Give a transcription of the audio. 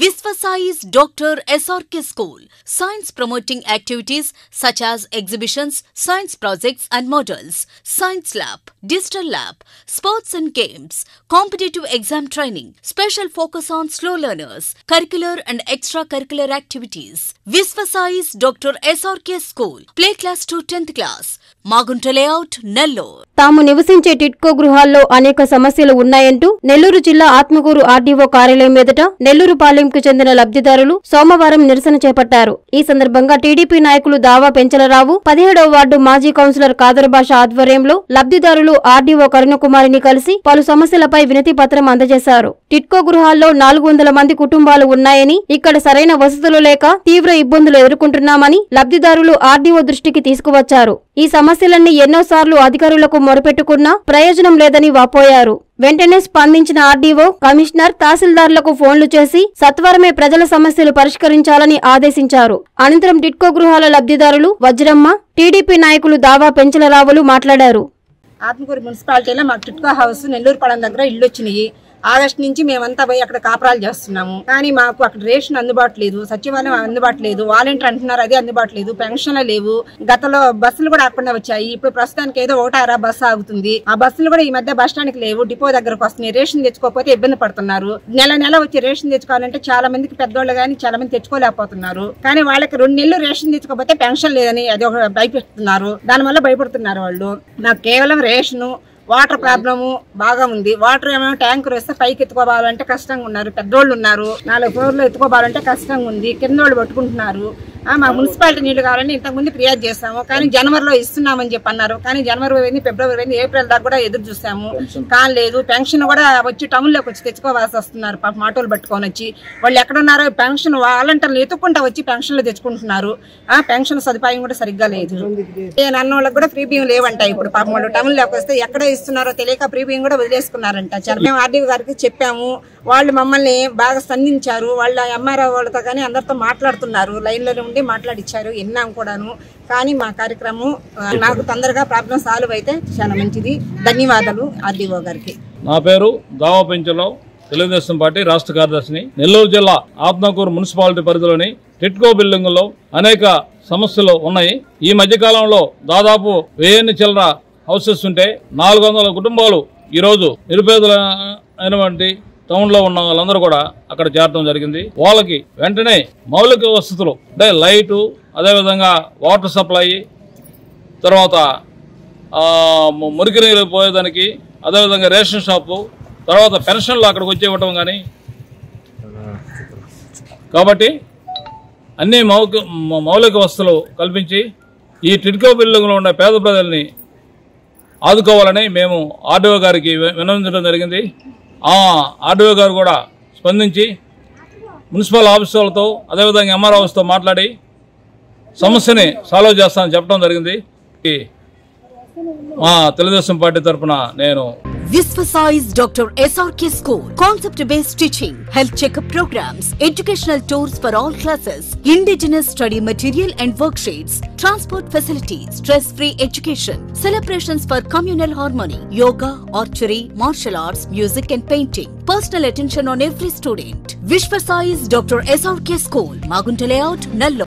Visvasai's Dr. SRK School. Science promoting activities such as exhibitions, science projects and models, science lab, digital lab, sports and games, competitive exam training, special focus on slow learners, curricular and extracurricular activities. Visvasai's Dr. SRK School. Play class to 10th class. Magunta Layout, Nellore. తాము నివసించే టిట్కో గృహాల్లో అనేక సమస్యలు ఉన్నాయంటూ నెల్లూరు జిల్లా Atmakur RDO కార్యాలయం ఎదుట నెల్లూరు పాలెంకు చెందిన లబ్ధిదారులు సోమవారం నిరసన చేపట్టారు ఈ సందర్భంగా టీడీపీ నాయకులు దావా పెంచలరావు పదిహేడవ వార్డు మాజీ కౌన్సిలర్ కాదరభాష ఆధ్వర్యంలో లబ్ధిదారులు ఆర్డీఓ కరుణకుమారిని కలిసి పలు సమస్యలపై వినతి పత్రం అందజేశారు టిట్కో గృహాల్లో నాలుగు వందల మంది కుటుంబాలు ఉన్నాయని ఇక్కడ సరైన వసతులు లేక తీవ్ర ఇబ్బందులు ఎదుర్కొంటున్నామని లబ్ధిదారులు ఆర్డీఓ దృష్టికి తీసుకువచ్చారు ఈ సమస్యలన్నీ ఎన్నోసార్లు అధికారులకు మొరపెట్టుకున్నా ప్రయోజనం లేదని వాపోయారు వెంటనే స్పందించిన ఆర్డీఓ కమిషనర్ తహసీల్దార్లకు ఫోన్లు చేసి సత్వరమే ప్రజల సమస్యలు పరిష్కరించాలని ఆదేశించారు అనంతరం టిట్కో గృహాల లబ్ధిదారులు వజ్రమ్మ టీడీపీ నాయకులు దావా పెంచలరావులు మాట్లాడారు ఆత్మకూరు మున్సిపాలిటీలో మాకు టిట్కో హౌస్ నెల్లూరు పడం దగ్గర ఇల్లు వచ్చినాయి ఆగస్ట్ నుంచి మేమంతా పోయి అక్కడ కాపురాలు చేస్తున్నాము కానీ మాకు అక్కడ రేషన్ అందుబాటు లేదు సచివాలయం అందుబాటు లేదు వాలంటీర్ అంటున్నారు అది అందుబాటు లేదు పెన్షన్లు లేవు గతంలో బస్సులు కూడా ఆకుండా వచ్చాయి ఇప్పుడు ప్రస్తుతానికి ఏదో ఒకటారా బస్సు ఆగుతుంది ఆ బస్సులు కూడా ఈ మధ్య బస్ స్టాండ్కి లేవు డిపో దగ్గరకు వస్తున్నాయి రేషన్ తెచ్చుకోకపోతే ఇబ్బంది పడుతున్నారు నెల నెల వచ్చి రేషన్ తెచ్చుకోవాలంటే చాలా మందికి పెద్దోళ్ళు కానీ చాలా మంది తెచ్చుకోలేకపోతున్నారు కానీ వాళ్ళకి రెండు నెలలు రేషన్ తెచ్చుకోకపోతే పెన్షన్ లేదని అది ఒక భయపెడుతున్నారు దానివల్ల భయపడుతున్నారు వాళ్ళు నాకు కేవలం రేషను వాటర్ ప్రాబ్లము బాగా ఉంది వాటర్ ఏమో ట్యాంకర్ వస్తే పైకి ఎత్తుకోవాలంటే కష్టంగా ఉన్నారు పెద్దోళ్ళు ఉన్నారు నాలుగు ఫ్లోర్లు ఎత్తుకోవాలంటే కష్టంగా ఉంది కింద వాళ్ళు పట్టుకుంటున్నారు ఆ, మా మున్సిపాలిటీ నీళ్లు కావాలని ఇంతకుముందు ఫిర్యాదు చేస్తాము కానీ జనవరిలో ఇస్తున్నామని చెప్పి అన్నారు కానీ జనవరి పోయింది ఫిబ్రవరి పోయింది ఏప్రిల్ దాకా కూడా ఎదురు చూసాము కానీ లేదు పెన్షన్ కూడా వచ్చి టౌన్లోకి వచ్చి తెచ్చుకోవాల్సి వస్తున్నారు పాప ఆటోలు పట్టుకొని వచ్చి వాళ్ళు ఎక్కడున్నారో పెన్షన్ వాలంటీర్లు ఎత్తుకుంటా వచ్చి పెన్షన్లు తెచ్చుకుంటున్నారు ఆ పెన్షన్ సదుపాయం కూడా సరిగ్గా లేదు ఏ నన్న వాళ్ళకి కూడా ఫ్రీ బియ్యం లేవంట ఇప్పుడు పాపం వాళ్ళు టౌన్లోకి వస్తే ఎక్కడ ఇస్తున్నారో తెలియక ఫ్రీ బియ్యం కూడా వదిలేసుకున్నారంట చాలా మేము ఆర్డీఓ గారికి చెప్పాము వాళ్ళు మమ్మల్ని బాగా స్పందించారు వాళ్ళ ఎంఆర్ఓ వాళ్ళతో కానీ అందరితో మాట్లాడుతున్నారు లైన్లోనే ఉండి మాట్లాడిచ్చారు విన్నాం కూడాను కానీ మా కార్యక్రమం ఆ, నాకు తొందరగా ప్రాబ్లం సాల్వ్ అయితే చాలా మంచిది ధన్యవాదాలు ఆర్డీఓ గారికి నా పేరు దావా పెంచలో తెలుగుదేశం పార్టీ రాష్ట్ర కార్యదర్శిని నెల్లూరు జిల్లా ఆత్మకూరు మున్సిపాలిటీ పరిధిలోని టిట్కో బిల్డింగుల్లో అనేక సమస్యలు ఉన్నాయి ఈ మధ్య కాలంలో దాదాపు వెయ్యిన్ని చిల్లర హౌసెస్ ఉంటే నాలుగు వందల కుటుంబాలు ఈరోజు నిరుపేదల అయినటువంటి టౌన్లో ఉన్న వాళ్ళందరూ కూడా అక్కడ చేరడం జరిగింది వాళ్ళకి వెంటనే మౌలిక వసతులు అంటే లైటు అదేవిధంగా వాటర్ సప్లై తర్వాత ఆ, ము- మురికి నీరు పోయేదానికి అదేవిధంగా రేషన్ షాపు తర్వాత పెన్షన్లు అక్కడికి వచ్చి ఇవ్వటం కానీ కాబట్టి అన్ని మౌలిక మ- మౌలిక వసతులు కల్పించి ఈ టిడ్కో బిల్డింగ్లో ఉన్న పేద ప్రజల్ని ఆదుకోవాలని మేము ఆర్డీఓ గారికి వి- విన్నవించడం జరిగింది ఆ ఆర్డీఓ గారు కూడా స్పందించి మున్సిపల్ ఆఫీసర్లతో అదేవిధంగా ఎంఆర్ ఆఫీస్తో మాట్లాడి సమస్యని సాల్వ్ చేస్తానని చెప్పడం జరిగింది ఈ మా తెలుగుదేశం పార్టీ తరఫున నేను Visvasai's Dr. SRK School. Concept based teaching, health checkup programs, educational tours for all classes, indigenous study material and worksheets, transport facilities, stress free education, celebrations for communal harmony, yoga, archery, martial arts, music and painting. Personal attention on every student. Visvasai's Dr. SRK School, Magunta Layout, Nallo.